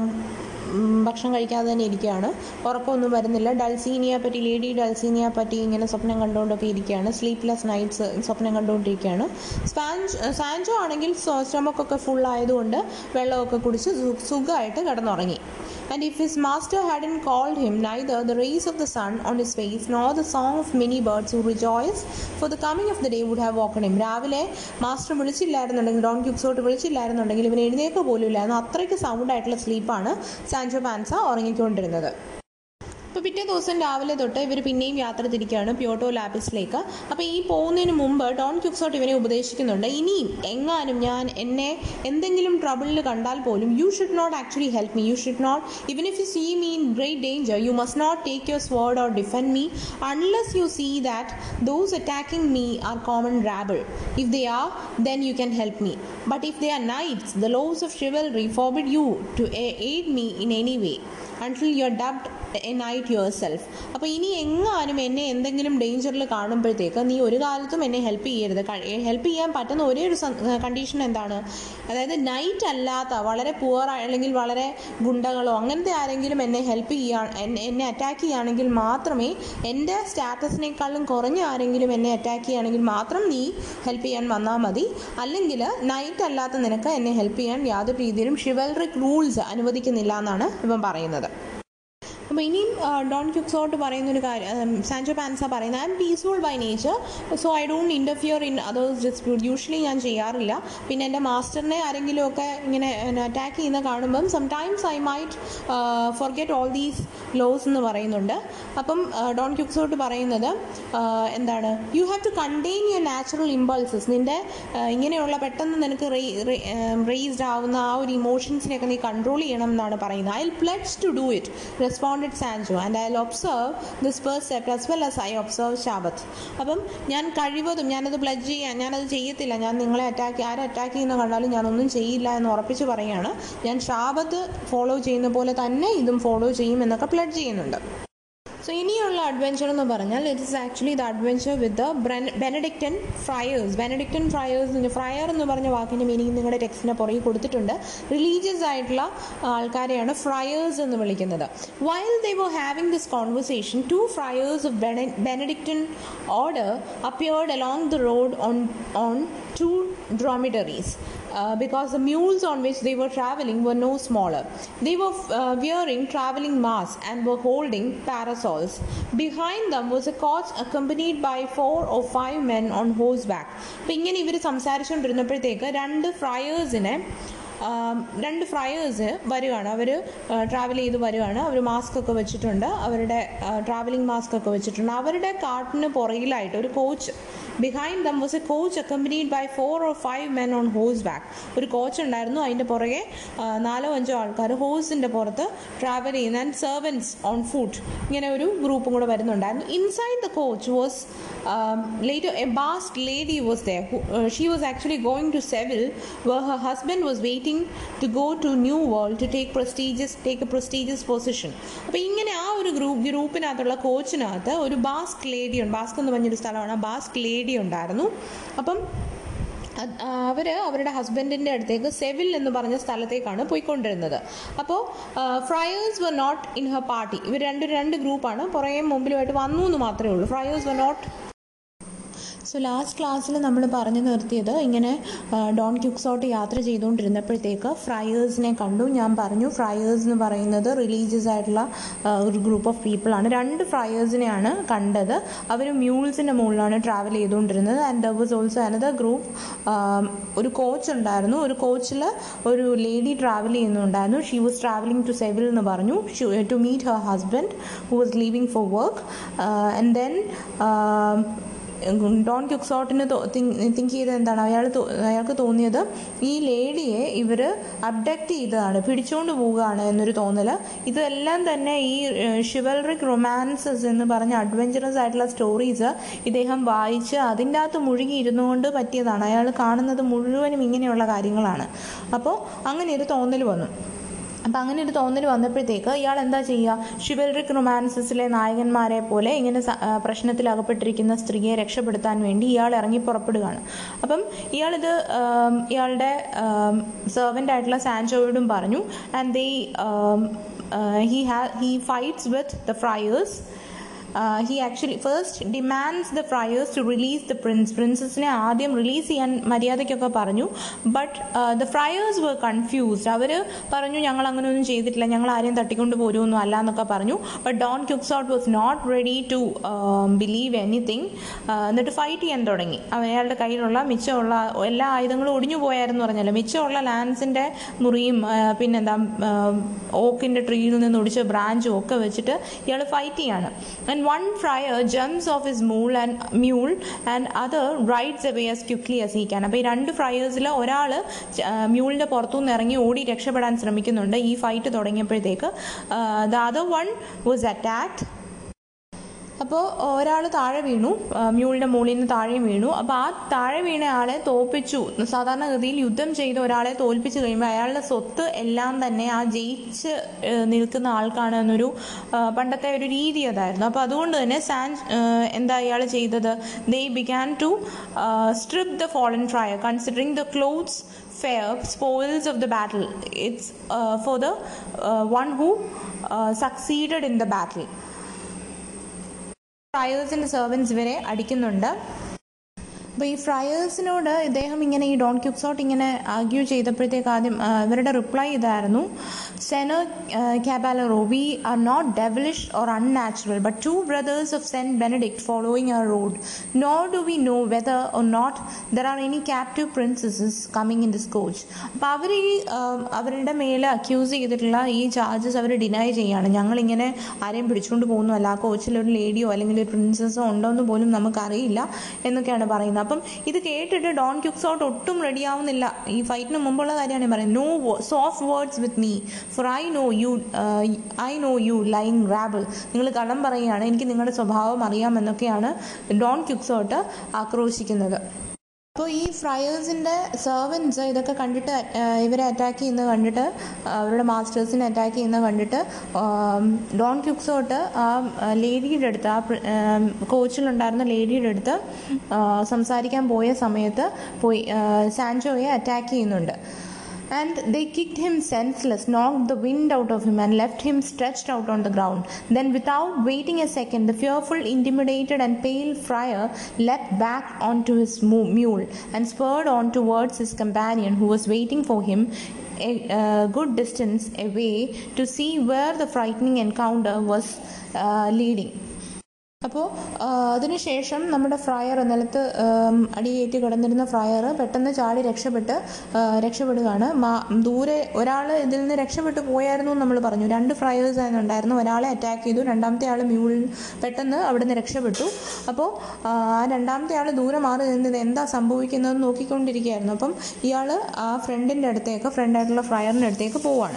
ഭക്ഷണം കഴിക്കാതെ തന്നെ ഇരിക്കുകയാണ് ഉറക്കമൊന്നും വരുന്നില്ല ഡൾസീനിയെ പറ്റി ലേഡി ഡൾസീനിയെ പറ്റി ഇങ്ങനെ സ്വപ്നം കണ്ടുകൊണ്ടൊക്കെ ഇരിക്കുകയാണ് സ്ലീപ്ലെസ് നൈറ്റ്സ് സ്വപ്നം കണ്ടുകൊണ്ടിരിക്കുകയാണ് സ്പാൻജ് സാൻജോ ആണെങ്കിൽ സ്റ്റൊമക്കൊക്കെ ഫുൾ ആയതുകൊണ്ട് വെള്ളമൊക്കെ കുടിച്ച് സുഖമായിട്ട് കിടന്നുറങ്ങി And if his master hadn't called him, neither the rays of the sun on his face nor the song of many birds who rejoice for the coming of the day would have woken him. രാവിലെ master വിളിച്ചില്ലായിരുന്നുണ്ടെങ്കിൽ Don Quixote വിളിച്ചില്ലായിരുന്നുണ്ടെങ്കിൽ ഇവൻ എഴുന്നേൽക്കുക പോലും ഇല്ലായിരുന്നു അത്രയ്ക്ക് sound ആയിട്ടുള്ള സ്ലീപ്പാണ് Sancho Panza ഉറങ്ങിക്കൊണ്ടിരുന്നത് അപ്പോൾ പിറ്റേ ദിവസം രാവിലെ തൊട്ട് ഇവർ പിന്നെയും യാത്ര തിരിക്കുകയാണ് പ്യോട്ടോ ലാപ്പിസിലേക്ക് അപ്പോൾ ഈ പോകുന്നതിന് മുമ്പ് ഡോൺ ക്യുക്സോട്ട് ഇവനെ ഉപദേശിക്കുന്നുണ്ട് ഇനിയും എങ്ങാനും ഞാൻ എന്നെ എന്തെങ്കിലും ട്രബിളിൽ കണ്ടാൽ പോലും you should not actually help me you should not even if you see me in great danger you must not take your sword or defend me unless you see that those attacking me are common rabble if they are then you can help me but if they are knights the laws of chivalry forbid you to aid me in any way until you are dubbed A night yourself അപ്പോൾ ഇനി എങ്ങാനും എന്നെ എന്തെങ്കിലും ഡേഞ്ചറിൽ കാണുമ്പോഴത്തേക്ക് നീ ഒരു കാലത്തും എന്നെ help ചെയ്യരുത് ഹെൽപ്പ് ചെയ്യാൻ പറ്റുന്ന ഒരേ ഒരു കണ്ടീഷൻ എന്താണ് അതായത് നൈറ്റ് അല്ലാത്ത വളരെ പുവർ അല്ലെങ്കിൽ വളരെ ഗുണ്ടകളോ അങ്ങനത്തെ ആരെങ്കിലും എന്നെ ഹെൽപ്പ് ചെയ്യാൻ എന്നെ അറ്റാക്ക് ചെയ്യുകയാണെങ്കിൽ മാത്രമേ എൻ്റെ സ്റ്റാറ്റസിനേക്കാളും കുറഞ്ഞ ആരെങ്കിലും എന്നെ അറ്റാക്ക് ചെയ്യുകയാണെങ്കിൽ മാത്രം നീ ഹെൽപ്പ് ചെയ്യാൻ വന്നാൽ മതി അല്ലെങ്കിൽ നൈറ്റ് അല്ലാത്ത നിനക്ക് എന്നെ ഹെൽപ്പ് ചെയ്യാൻ യാതൊരു രീതിയിലും ഷിവൽറിക് റൂൾസ് അനുവദിക്കുന്നില്ല എന്നാണ് ഇവൻ പറയുന്നത് അപ്പോൾ ഇനിയും ഡോൺ ക്യുക്സോട്ട് പറയുന്ന ഒരു കാര്യം സാൻജോ പാൻസ പറയുന്നത് I am peaceful by nature so I don't interfere in others dispute usually ഞാൻ ചെയ്യാറില്ല പിന്നെ എൻ്റെ മാസ്റ്ററിനെ ആരെങ്കിലുമൊക്കെ ഇങ്ങനെ അറ്റാക്ക് ചെയ്യുന്ന കാണുമ്പം sometimes I might forget all these laws എന്ന് പറയുന്നുണ്ട് അപ്പം ഡോൺ ക്യുക്സോട്ട് പറയുന്നത് എന്താണ് you have to contain your natural impulses നിൻ്റെ ഇങ്ങനെയുള്ള പെട്ടെന്ന് നിനക്ക് റേസ്ഡ് ആവുന്ന ആ ഒരു ഇമോഷൻസിനെയൊക്കെ നീ കൺട്രോൾ ചെയ്യണം എന്നാണ് പറയുന്നത് I pledge to do it responded Sancho and I observe this precept as well as I observe Sabbath അപ്പം ഞാൻ കഴിവതും ഞാനത് പ്ലഡ്ജ് ചെയ്യാൻ ഞാനത് ചെയ്യത്തില്ല ഞാൻ നിങ്ങളെ അറ്റാക്ക് ആരെ അറ്റാക്ക് ചെയ്യുന്ന കണ്ടാലും ഞാനൊന്നും ചെയ്യില്ല എന്ന് ഉറപ്പിച്ച് പറയുകയാണ് ഞാൻ ഷാബത്ത് ഫോളോ ചെയ്യുന്ന പോലെ തന്നെ ഇതും ഫോളോ ചെയ്യും എന്നൊക്കെ പ്ലഡ്ജ് ചെയ്യുന്നുണ്ട് സോ ഇനിയുള്ള അഡ്വഞ്ചർ എന്ന് പറഞ്ഞാൽ it is actually the adventure with the Benedictine friars Benedictine friars friar എന്ന് പറഞ്ഞ വാക്കിൻ്റെ മീനിങ് നിങ്ങളുടെ ടെക്സ്റ്റിൻ്റെ പുറകെ കൊടുത്തിട്ടുണ്ട് റിലീജിയസ് ആയിട്ടുള്ള ആൾക്കാരെയാണ് ഫ്രയേഴ്സ് എന്ന് വിളിക്കുന്നത് while they were having this conversation two friars of Benedictine order appeared along the road on on two dromedaries uh, because the mules on which they were traveling were no smaller. They were uh, wearing traveling masks and were holding parasols. Behind them was a coach accompanied by four or five men on horseback. അപ്പം ഇങ്ങനെ ഇവർ സംസാരിച്ചുകൊണ്ടിരുന്നപ്പോഴത്തേക്ക് രണ്ട് ഫ്രയേഴ്സിനെ രണ്ട് friars വരികയാണ് അവർ travel ചെയ്ത് വരികയാണ് അവർ mask ഒക്കെ വെച്ചിട്ടുണ്ട് അവരുടെ ട്രാവലിംഗ് മാസ്ക് ഒക്കെ വെച്ചിട്ടുണ്ട് അവരുടെ കാട്ടിന് പുറകിലായിട്ട് ഒരു coach behind them was a coach accompanied by four or five men on horseback ഒരു കോച്ച് ഉണ്ടായിരുന്നു അതിൻ്റെ പുറകെ നാലോ അഞ്ചോ ആൾക്കാർ ഹോസിൻ്റെ പുറത്ത് ട്രാവൽ ചെയ്യുന്ന ആൻഡ് സെർവൻസ് ഓൺ ഫുഡ് ഇങ്ങനെ ഒരു ഗ്രൂപ്പും കൂടെ വരുന്നുണ്ടായിരുന്നു inside the coach was later a bast lady was there she was actually going to Seville where her husband was waiting waiting to go to New World to take prestigious take a prestigious position അപ്പോൾ ഇങ്ങനെ ആ ഒരു group ഗ്രൂപ്പിനകത്തുള്ള കോച്ചിനകത്ത് ഒരു bask lady ഉണ്ട് bask എന്ന് പറഞ്ഞൊരു സ്ഥലമാണ് ആ ബാസ്ക് ലേഡി ഉണ്ടായിരുന്നു അപ്പം അവർ അവരുടെ ഹസ്ബൻഡിൻ്റെ അടുത്തേക്ക് സെവിൽ എന്ന് പറഞ്ഞ സ്ഥലത്തേക്കാണ് പോയിക്കൊണ്ടിരുന്നത് അപ്പോൾ friars were not in her party ഇവർ രണ്ട് രണ്ട് ഗ്രൂപ്പാണ് പുറകെ മുമ്പിലുമായിട്ട് വന്നു എന്ന് മാത്രമേ ഉള്ളൂ friars were not so last ക്ലാസ്സിൽ നമ്മൾ പറഞ്ഞു നിർത്തിയത് ഇങ്ങനെ ഡോൺ ക്യുക്സോട്ട് യാത്ര ചെയ്തുകൊണ്ടിരുന്നപ്പോഴത്തേക്ക് ഫ്രയേഴ്സിനെ കണ്ടു ഞാൻ പറഞ്ഞു ഫ്രയേഴ്സ് എന്ന് പറയുന്നത് റിലീജിയസ് ആയിട്ടുള്ള ഒരു ഗ്രൂപ്പ് ഓഫ് പീപ്പിളാണ് രണ്ട് ഫ്രയേഴ്സിനെയാണ് കണ്ടത് അവർ മ്യൂൾസിൻ്റെ മുകളിലാണ് ട്രാവൽ ചെയ്തുകൊണ്ടിരുന്നത് and there was also another group ഒരു കോച്ച് ഉണ്ടായിരുന്നു ഒരു കോച്ചിൽ ഒരു ലേഡി ട്രാവൽ ചെയ്യുന്നുണ്ടായിരുന്നു she was travelling to Seville എന്ന് പറഞ്ഞു to meet her husband who was leaving for work and then Don ക്യുക്സോട്ടിന് തിങ്ക് ചെയ്തത് എന്താണ് അയാൾ അയാൾക്ക് തോന്നിയത് ഈ ലേഡിയെ ഇവർ അബ്ഡക്റ്റ് ചെയ്തതാണ് പിടിച്ചുകൊണ്ട് പോവുകയാണ് എന്നൊരു തോന്നൽ ഇതെല്ലാം തന്നെ ഈ ഷിവൽറിക് റൊമാൻസസ് എന്ന് പറഞ്ഞ അഡ്വഞ്ചറസ് ആയിട്ടുള്ള സ്റ്റോറീസ് ഇദ്ദേഹം വായിച്ച് അതിൻ്റെ അകത്ത് മുഴുകി ഇരുന്നുകൊണ്ട് പറ്റിയതാണ് അയാൾ കാണുന്നത് മുഴുവനും ഇങ്ങനെയുള്ള കാര്യങ്ങളാണ് അപ്പോൾ അങ്ങനെ ഒരു തോന്നൽ വന്നു അപ്പം അങ്ങനെ ഒരു തോന്നൽ വന്നപ്പോഴത്തേക്ക് ഇയാൾ എന്താ ചെയ്യുക ഷിവൽറിക് റൊമാൻസസിലെ നായകന്മാരെ പോലെ ഇങ്ങനെ പ്രശ്നത്തിൽ അകപ്പെട്ടിരിക്കുന്ന സ്ത്രീയെ രക്ഷപ്പെടുത്താൻ വേണ്ടി ഇയാൾ ഇറങ്ങി പുറപ്പെടുകയാണ് അപ്പം ഇയാളിത് ഇയാളുടെ സെർവൻ്റ് ആയിട്ടുള്ള സാൻജോയോടും പറഞ്ഞു ആൻഡ് ദേ ഹി ഹാ he fights with the friars he actually first demands the friars to release the prince പ്രിൻസസിനെ ആദ്യം റിലീസ് ചെയ്യാൻ മര്യാദയ്ക്കൊക്കെ പറഞ്ഞു but the friars were confused അവർ പറഞ്ഞു ഞങ്ങൾ അങ്ങനെയൊന്നും ചെയ്തിട്ടില്ല ഞങ്ങൾ ആരെയും തട്ടിക്കൊണ്ട് പോരുമൊന്നും അല്ല എന്നൊക്കെ പറഞ്ഞു but Don Quixote was not ready to believe anything എന്നിട്ട് ഫൈറ്റ് ചെയ്യാൻ തുടങ്ങി അയാളുടെ കയ്യിലുള്ള മിച്ചമുള്ള എല്ലാ ആയുധങ്ങളും ഒടിഞ്ഞു പോയായിരുന്നു പറഞ്ഞല്ലോ മിച്ചമുള്ള ലാൻസിൻ്റെ മുറിയും പിന്നെന്താ ഓക്കിൻ്റെ ട്രീയിൽ നിന്ന് ഒടിച്ച ബ്രാഞ്ചും ഒക്കെ വെച്ചിട്ട് ഇയാൾ ഫൈറ്റ് ചെയ്യാണ് and one friar jumps off his mule and mule and other rides away as quickly as he can അപ്പോൾ ഈ രണ്ട് ഫ്രയേഴ്സിൽ ഒരാൾ മ്യൂളിൻ്റെ പുറത്തുനിന്ന് ഇറങ്ങി ഓടി രക്ഷപ്പെടാൻ ശ്രമിക്കുന്നുണ്ട് ഈ ഫൈറ്റ് തുടങ്ങിയപ്പോഴത്തേക്ക് the other one was attacked അപ്പോൾ ഒരാൾ താഴെ വീണു മ്യൂളിൻ്റെ മുകളിൽ നിന്ന് താഴെ വീണു അപ്പോൾ ആ താഴെ വീണ ആളെ തോൽപ്പിച്ചു സാധാരണഗതിയിൽ യുദ്ധം ചെയ്ത് ഒരാളെ തോൽപ്പിച്ച് കഴിയുമ്പോൾ അയാളുടെ സ്വത്ത് എല്ലാം തന്നെ ആ ജയിച്ച് നിൽക്കുന്ന ആൾക്കാണ് എന്നൊരു പണ്ടത്തെ ഒരു രീതി അതായിരുന്നു അപ്പോൾ അതുകൊണ്ട് തന്നെ സാൻ എന്താ ഇയാൾ ചെയ്തത് they began to strip the fallen friar considering the clothes fair spoils of the battle. It's uh, for the uh, one who uh, succeeded in the battle. ഫ്രയേഴ്സിൻ്റെ സെർവൻസ് ഇവരെ അടിക്കുന്നുണ്ട് അപ്പോൾ ഈ ഫ്രയേഴ്സിനോട് ഇദ്ദേഹം ഇങ്ങനെ ഈ ഡോൺ ക്യുക്സോട്ട് ഇങ്ങനെ ആർഗ്യൂ ചെയ്തപ്പോഴത്തേക്ക് ആദ്യം ഇവരുടെ റിപ്ലൈ ഇതായിരുന്നു senor caballero we are not devilish or unnatural but two brothers of Saint Benedict following our road nor do we know whether or not there are any captive princesses coming in this coach അപ്പോൾ അവർ ഈ അവരുടെ മേലെ accuse ചെയ്തിട്ടുള്ള ഈ charges അവർ deny ചെയ്യുകയാണ് ഞങ്ങളിങ്ങനെ ആരെയും പിടിച്ചുകൊണ്ട് പോകുന്നതല്ല ആ കോച്ചിൽ ഒരു ലേഡിയോ അല്ലെങ്കിൽ ഒരു പ്രിൻസസോ ഉണ്ടോ എന്ന് പോലും നമുക്കറിയില്ല എന്നൊക്കെയാണ് പറയുന്നത് അപ്പം ഇത് കേട്ടിട്ട് ഡോൺ ക്യുക്സോട്ട് ഒട്ടും റെഡിയാവുന്നില്ല ഈ ഫൈറ്റിന് മുമ്പുള്ള കാര്യമാണ് പറയുന്നത് no soft words with me for I know you I know you lying rabble നിങ്ങൾ കടം പറയുകയാണ് എനിക്ക് നിങ്ങളുടെ സ്വഭാവം അറിയാമെന്നൊക്കെയാണ് ഡോൺ ക്യുക്സോട്ട് ആക്രോശിക്കുന്നത് അപ്പോൾ ഈ ഫ്രയേഴ്സിൻ്റെ സെർവൻസ് ഇതൊക്കെ കണ്ടിട്ട് ഇവരെ അറ്റാക്ക് ചെയ്യുന്നത് കണ്ടിട്ട് അവരുടെ മാസ്റ്റേഴ്സിനെ അറ്റാക്ക് ചെയ്യുന്നത് കണ്ടിട്ട് ഡോൺ ക്യുക്സോട്ട് ആ ലേഡിയുടെ അടുത്ത് ആ കോച്ചിലുണ്ടായിരുന്ന ലേഡിയുടെ അടുത്ത് സംസാരിക്കാൻ പോയ സമയത്ത് പോയി സാൻജോയെ അറ്റാക്ക് ചെയ്യുന്നുണ്ട് and they kicked him senseless, knocked the wind out of him, and left him stretched out on the ground. Then, without waiting a second, the fearful, intimidated, and pale friar leapt back onto his mule and spurred on towards his companion, who was waiting for him a, a good distance away to see where the frightening encounter was uh, leading. അപ്പോൾ അതിനുശേഷം നമ്മുടെ fryer നിലത്ത് അടിയേറ്റ് കിടന്നിരുന്ന fryer പെട്ടെന്ന് ചാടി രക്ഷപ്പെട്ട് രക്ഷപ്പെടുകയാണ് മാ ദൂരെ ഒരാൾ ഇതിൽ നിന്ന് രക്ഷപ്പെട്ടു പോയായിരുന്നു എന്ന് നമ്മൾ പറഞ്ഞു രണ്ട് ഫ്രയേഴ്സ് ആയിരുന്നുണ്ടായിരുന്നു ഒരാളെ അറ്റാക്ക് ചെയ്തു രണ്ടാമത്തെ ആൾ മ്യൂളിൽ പെട്ടെന്ന് അവിടെ നിന്ന് രക്ഷപ്പെട്ടു അപ്പോൾ ആ രണ്ടാമത്തെ ആൾ ദൂരെ മാറി നിന്നത് എന്താ സംഭവിക്കുന്നത് നോക്കിക്കൊണ്ടിരിക്കുകയായിരുന്നു അപ്പം ഇയാൾ ആ ഫ്രണ്ടിൻ്റെ അടുത്തേക്ക് ഫ്രണ്ടായിട്ടുള്ള ഫ്രയറിൻ്റെ അടുത്തേക്ക് പോവാണ്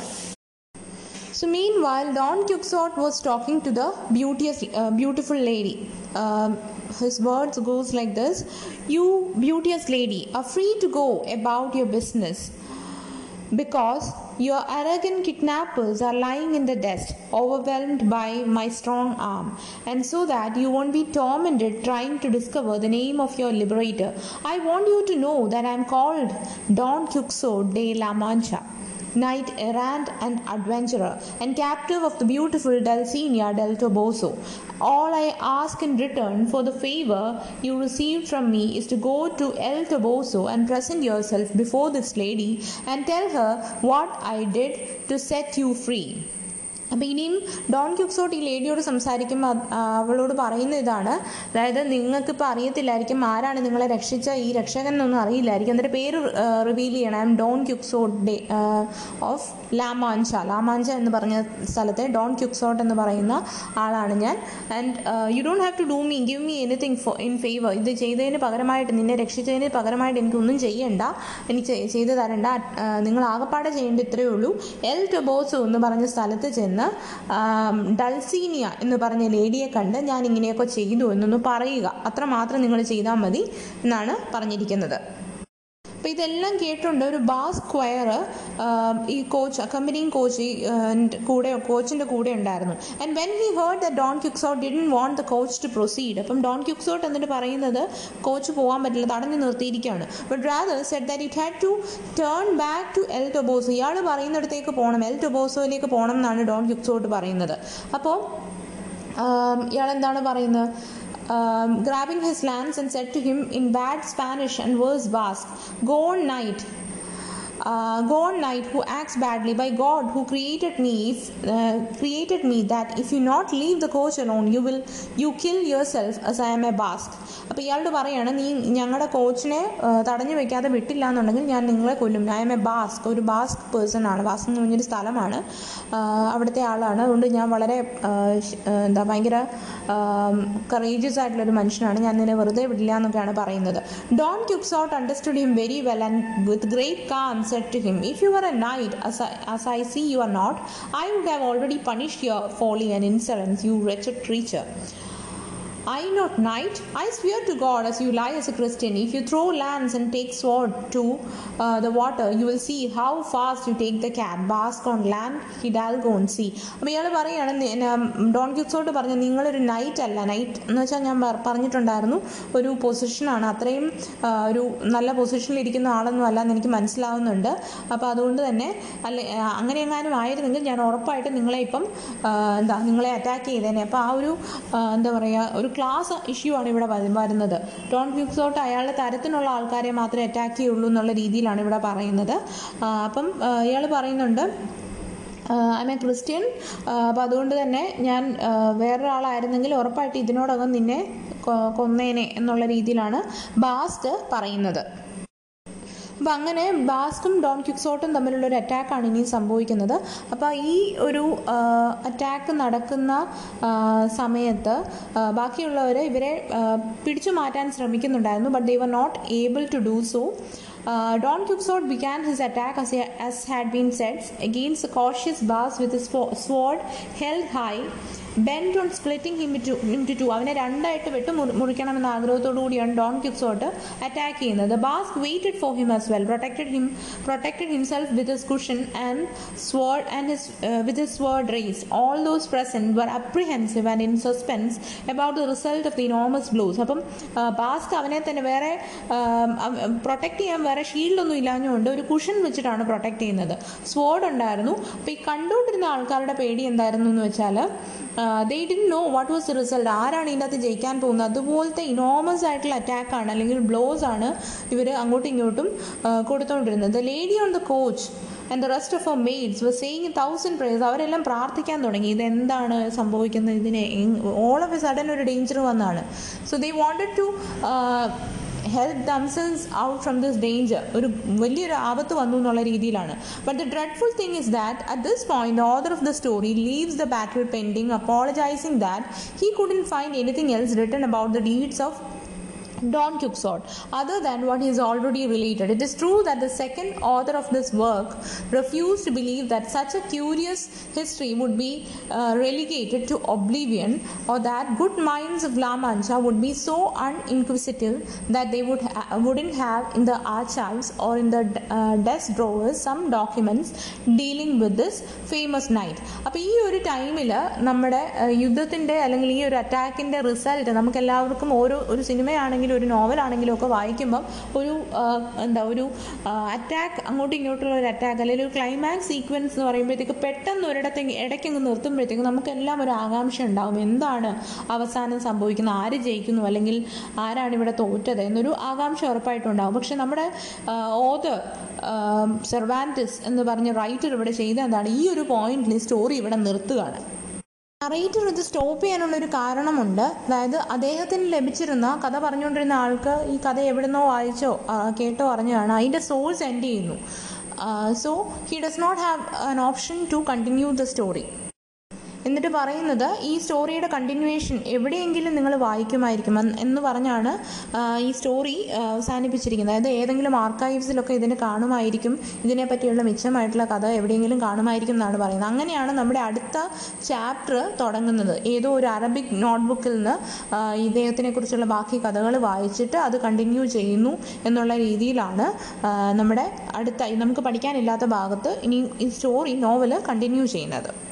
So meanwhile, Don Quixote was talking to the beauteous, uh, beautiful lady. Um, his words goes like this: "You beauteous lady are free to go about your business." because your arrogant kidnappers are lying in the dust, overwhelmed by my strong arm, and so that you won't be tormented trying to discover the name of your liberator. I want you to know that I am called Don Quixote de la Mancha. Knight errant and adventurer, and captive of the beautiful Dulcinea del Toboso. All I ask in return for the favor you received from me is to go to El Toboso and present yourself before this lady and tell her what I did to set you free. അപ്പോൾ ഇനിയും Don Quixote ഈ ലേഡിയോട് സംസാരിക്കുമ്പോൾ അത് അവളോട് പറയുന്ന ഇതാണ് അതായത് നിങ്ങൾക്കിപ്പോൾ അറിയത്തില്ലായിരിക്കും ആരാണ് നിങ്ങളെ രക്ഷിച്ച ഈ രക്ഷകൻ എന്നൊന്നും അറിയില്ലായിരിക്കും എന്നിട്ട് പേര് റിവീൽ ചെയ്യണം I am Don Quixote de of La Mancha La Mancha എന്ന് പറഞ്ഞ സ്ഥലത്തെ ഡോൺ ക്യുക്സോട്ട് എന്ന് പറയുന്ന ആളാണ് ഞാൻ and you don't have to do me give me anything for in favour ഇത് ചെയ്തതിന് പകരമായിട്ട് നിന്നെ രക്ഷിച്ചതിന് പകരമായിട്ട് എനിക്കൊന്നും ചെയ്യണ്ട എനിക്ക് ചെയ്- ചെയ്തു തരണ്ട ആ, നിങ്ങൾ ആകപ്പാടെ ചെയ്യേണ്ട ഇത്രയേ ഉള്ളൂ എൽ ടൊബോസോ എന്ന് പറഞ്ഞ സ്ഥലത്ത് ചെന്ന് ആം, ഡൾസീനിയ എന്ന് പറഞ്ഞ ലേഡിയെ കണ്ട് ഞാൻ ഇങ്ങനെയൊക്കെ ചെയ്തു എന്നൊന്ന് പറയുക അത്ര മാത്രം നിങ്ങൾ ചെയ്താൽ മതി എന്നാണ് പറഞ്ഞിരിക്കുന്നത് അപ്പോൾ ഇതെല്ലാം കേട്ടുണ്ട് ഒരു ബാസ് സ്ക്വയർ ഈ കോച്ച് അക്കമ്പനിങ് കോച്ച് ഈ ആ, ൻ്റെ കൂടെ കോച്ചിൻ്റെ കൂടെ ഉണ്ടായിരുന്നു and when he heard the Don Quixote didn't want the coach to proceed അപ്പം ഡോൺ ക്യുക്സോട്ട് എന്നിട്ട് പറയുന്നത് കോച്ച് പോകാൻ പറ്റില്ല തടഞ്ഞു നിർത്തിയിരിക്കുകയാണ് but rather said that it had to turn back to El Toboso ഇയാൾ പറയുന്നിടത്തേക്ക് പോകണം എൽ ടൊബോസോയിലേക്ക് പോകണം എന്നാണ് ഡോൺ ക്യുക്സോട്ട് പറയുന്നത് അപ്പോൾ ഇയാൾ എന്താണ് പറയുന്നത് um, grabbing his lance and said to him in bad Spanish and worse Basque, Go on, knight. Uh, go on, knight who acts badly. By God, who created me, if, uh, created me, that if you not leave the coach alone, you will you kill yourself as I am a Basque. അപ്പോൾ ഇയാളോട് പറയാണ് നീ ഞങ്ങളുടെ കോച്ചിനെ തടഞ്ഞു വെക്കാതെ വിട്ടില്ല എന്നുണ്ടെങ്കിൽ ഞാൻ നിങ്ങളെ കൊല്ലും ഐ എം എ ബാസ്ക് ഒരു ബാസ്ക് പേഴ്സൺ ആണ് ബാസ്ക് എന്ന് പറഞ്ഞൊരു സ്ഥലമാണ് ആ, അവിടുത്തെ ആളാണ് അതുകൊണ്ട് ഞാൻ വളരെ ആ, ശ്- ആ, എന്താ ഭയങ്കര കറേജിയസ് ആയിട്ടുള്ളൊരു മനുഷ്യനാണ് ഞാൻ നിന്നെ വെറുതെ വിടില്ല എന്നൊക്കെയാണ് പറയുന്നത് Don Quixote understood him very well and with great calm said to him if you are a knight as I see you are not, I would have already punished your folly and insolence, you wretched creature. I not knight. I swear to God, as you lie as a Christian, if you throw lance and take sword to uh, the water, you will see how fast you take the cat. Bask on land, hidalgo on sea. അപ്പോൾ ഇയാൾ പറയുകയാണ് നി- ന- Don ക്യൂക്സോട്ട് പറഞ്ഞു നിങ്ങളൊരു night അല്ല night എന്ന് വെച്ചാൽ ഞാൻ പറ- പറഞ്ഞിട്ടുണ്ടായിരുന്നു ഒരു പൊസിഷനാണ് അത്രയും ആ, ഒരു നല്ല പൊസിഷനിൽ ഇരിക്കുന്ന ആളൊന്നും അല്ല എന്ന് എനിക്ക് മനസ്സിലാവുന്നുണ്ട് അപ്പോൾ അതുകൊണ്ട് തന്നെ അല്ലെ ആ, അങ്ങനെ എങ്ങാനും ആയിരുന്നെങ്കിൽ ഞാൻ ഉറപ്പായിട്ട് നിങ്ങളെ ഇപ്പം ആ, എന്താ നിങ്ങളെ അറ്റാക്ക് ചെയ്തേനെ അപ്പോൾ ആ ഒരു ആ, എന്താ പറയുക ഒരു ക്ലാസ് ഇഷ്യൂ ആണ് ഇവിടെ വരു- വരുന്നത് ഡോൺ ക്യൂക്സോട്ട് അയാളുടെ തരത്തിനുള്ള ആൾക്കാരെ മാത്രമേ അറ്റാക്ക് ചെയ്യുള്ളൂ എന്നുള്ള രീതിയിലാണ് ഇവിടെ പറയുന്നത് ആ, അപ്പം ഇയാൾ പറയുന്നുണ്ട് ഐ എം എ ക്രിസ്ത്യൻ അപ്പോൾ അതുകൊണ്ട് തന്നെ ഞാൻ ആ, വേറൊരാളായിരുന്നെങ്കിൽ ഉറപ്പായിട്ട് ഇതിനോടകം നിന്നെ കൊ- കൊന്നേനെ എന്നുള്ള രീതിയിലാണ് ബാസ്റ്റ് പറയുന്നത് അപ്പം അങ്ങനെ ബാസ്കും ഡോൺ ക്യുക്സോട്ടും തമ്മിലുള്ള ഒരു അറ്റാക്കാണ് ഇനി സംഭവിക്കുന്നത് അപ്പോൾ ഈ ഒരു അറ്റാക്ക് നടക്കുന്ന ആ, സമയത്ത് ആ, ബാക്കിയുള്ളവർ ഇവരെ ആ, പിടിച്ചു മാറ്റാൻ ശ്രമിക്കുന്നുണ്ടായിരുന്നു but they were not able to do so Don Quixote began his attack as, as had been said against the cautious Bas with his fo- sword held high bent on splitting him into, into two അവനെ രണ്ടായിട്ട് വെട്ട് മുറി- മുറിക്കണമെന്ന ആഗ്രഹത്തോടു കൂടിയാണ് Don Quixote attack ചെയ്യുന്നത് Basque waited for him as well protected him protected himself with his cushion and sword and his uh, with his sword raised all those present were apprehensive and in suspense about the result of the enormous blows അപ്പം Basque അവനെ തന്നെ വേറെ protect ചെയ്യാൻ വേറെ ഷീൽഡൊന്നും ഇല്ലാഞ്ഞുകൊണ്ട് ഒരു cushion വെച്ചിട്ടാണ് protect ചെയ്യുന്നത് sword ഉണ്ടായിരുന്നു അപ്പോൾ ഈ കണ്ടുകൊണ്ടിരുന്ന ആൾക്കാരുടെ പേടി എന്തായിരുന്നു എന്ന് വെച്ചാൽ they didn't know what was the result ആരാണ് ഇതിൻ്റെ അകത്ത് ജയിക്കാൻ പോകുന്നത് അതുപോലത്തെ ഇനോമസ് ആയിട്ടുള്ള അറ്റാക്കാണ് അല്ലെങ്കിൽ ബ്ലോസ് ആണ് ഇവർ അങ്ങോട്ടും ഇങ്ങോട്ടും ആ, കൊടുത്തുകൊണ്ടിരുന്നത് the lady on the coach and the rest of a maids were saying thousand prayers അവരെല്ലാം പ്രാർത്ഥിക്കാൻ തുടങ്ങി ഇതെന്താണ് സംഭവിക്കുന്നത് ഇതിനെ ഓൾ ഓഫ് എ സഡൻ ഒരു ഡേഞ്ചർ വന്നാണ് so they wanted to help damsels out from this danger ഒരു വലിയൊരു ആപത്ത് വന്നു എന്നുള്ള രീതിയിലാണ് but the dreadful thing is that at this point author of the story leaves the battle pending apologising that he couldn't find anything else written about the deeds of Don Quixote, other than what is already related. It is true that the second author of this work refused to believe that such a curious history would be uh, relegated to oblivion or that good minds of La Mancha would be so uninquisitive that they would ha- wouldn't have in the archives or in the uh, desk drawers some documents dealing with this famous night. അപ്പോൾ ഈ ഒരു ടൈമിൽ നമ്മുടെ യുദ്ധത്തിൻ്റെ അല്ലെങ്കിൽ ഈ ഒരു അറ്റാക്കിൻ്റെ result നമുക്ക് എല്ലാവർക്കും ഓരോ ഒരു സിനിമയാണെങ്കിലും ഒരു നോവലാണെങ്കിലും ഒക്കെ വായിക്കുമ്പം ഒരു ആ, എന്താ ഒരു അറ്റാക്ക് അങ്ങോട്ടും ഇങ്ങോട്ടുള്ള ഒരു അറ്റാക്ക് അല്ലെങ്കിൽ ഒരു ക്ലൈമാക്സ് സീക്വൻസ് എന്ന് പറയുമ്പോഴത്തേക്ക് പെട്ടെന്ന് ഒരിടത്തേക്ക് ഇടയ്ക്കങ്ങ് നിർത്തുമ്പോഴത്തേക്ക് നമുക്കെല്ലാം ഒരു ആകാംക്ഷ ഉണ്ടാവും എന്താണ് അവസാനം സംഭവിക്കുന്നത് ആര് ജയിക്കുന്നു അല്ലെങ്കിൽ ആരാണ് ഇവിടെ തോറ്റത് എന്നൊരു ആകാംക്ഷ ഉറപ്പായിട്ടും ഉണ്ടാവും പക്ഷെ നമ്മുടെ ഓതർ സെർവാൻറ്റിസ് എന്ന് പറഞ്ഞ റൈറ്റർ ഇവിടെ ചെയ്ത എന്താണ് ഈ ഒരു പോയിന്റിൽ സ്റ്റോറി ഇവിടെ നിർത്തുകയാണ് നറേറ്റർ ഇത് സ്റ്റോപ്പ് ചെയ്യാനുള്ള ഒരു കാരണമുണ്ട് അതായത് അദ്ദേഹത്തിന് ലഭിച്ചിരുന്ന കഥ പറഞ്ഞുകൊണ്ടിരുന്ന ആൾക്ക് ഈ കഥ എവിടുന്നോ വായിച്ചോ ആ, കേട്ടോ അറിഞ്ഞാണ് അതിൻ്റെ സോഴ്സ് എൻഡ് ചെയ്യുന്നു so he does not have an option to continue the story എന്നിട്ട് പറയുന്നത് ഈ സ്റ്റോറിയുടെ കണ്ടിന്യൂവേഷൻ എവിടെയെങ്കിലും നിങ്ങൾ വായിക്കുമായിരിക്കും എന്ന് എന്ന് പറഞ്ഞാണ് ആ, ഈ സ്റ്റോറി ആ, അവസാനിപ്പിച്ചിരിക്കുന്നത് അതായത് ഏതെങ്കിലും ആർക്കൈവ്സിലൊക്കെ ഇതിന് കാണുമായിരിക്കും ഇതിനെ പറ്റിയുള്ള മിച്ചമായിട്ടുള്ള കഥ എവിടെയെങ്കിലും കാണുമായിരിക്കും എന്നാണ് പറയുന്നത് അങ്ങനെയാണ് നമ്മുടെ അടുത്ത ചാപ്റ്റർ തുടങ്ങുന്നത് ഏതോ ഒരു അറബിക് നോട്ട്ബുക്കിൽ നിന്ന് ആ, ഇദ്ദേഹത്തിനെ കുറിച്ചുള്ള ബാക്കി കഥകൾ വായിച്ചിട്ട് അത് കണ്ടിന്യൂ ചെയ്യുന്നു എന്നുള്ള രീതിയിലാണ് ആ, നമ്മുടെ അടുത്ത നമുക്ക് പഠിക്കാനില്ലാത്ത ഭാഗത്ത് ഇനി ഈ സ്റ്റോറി നോവൽ കണ്ടിന്യൂ ചെയ്യുന്നത്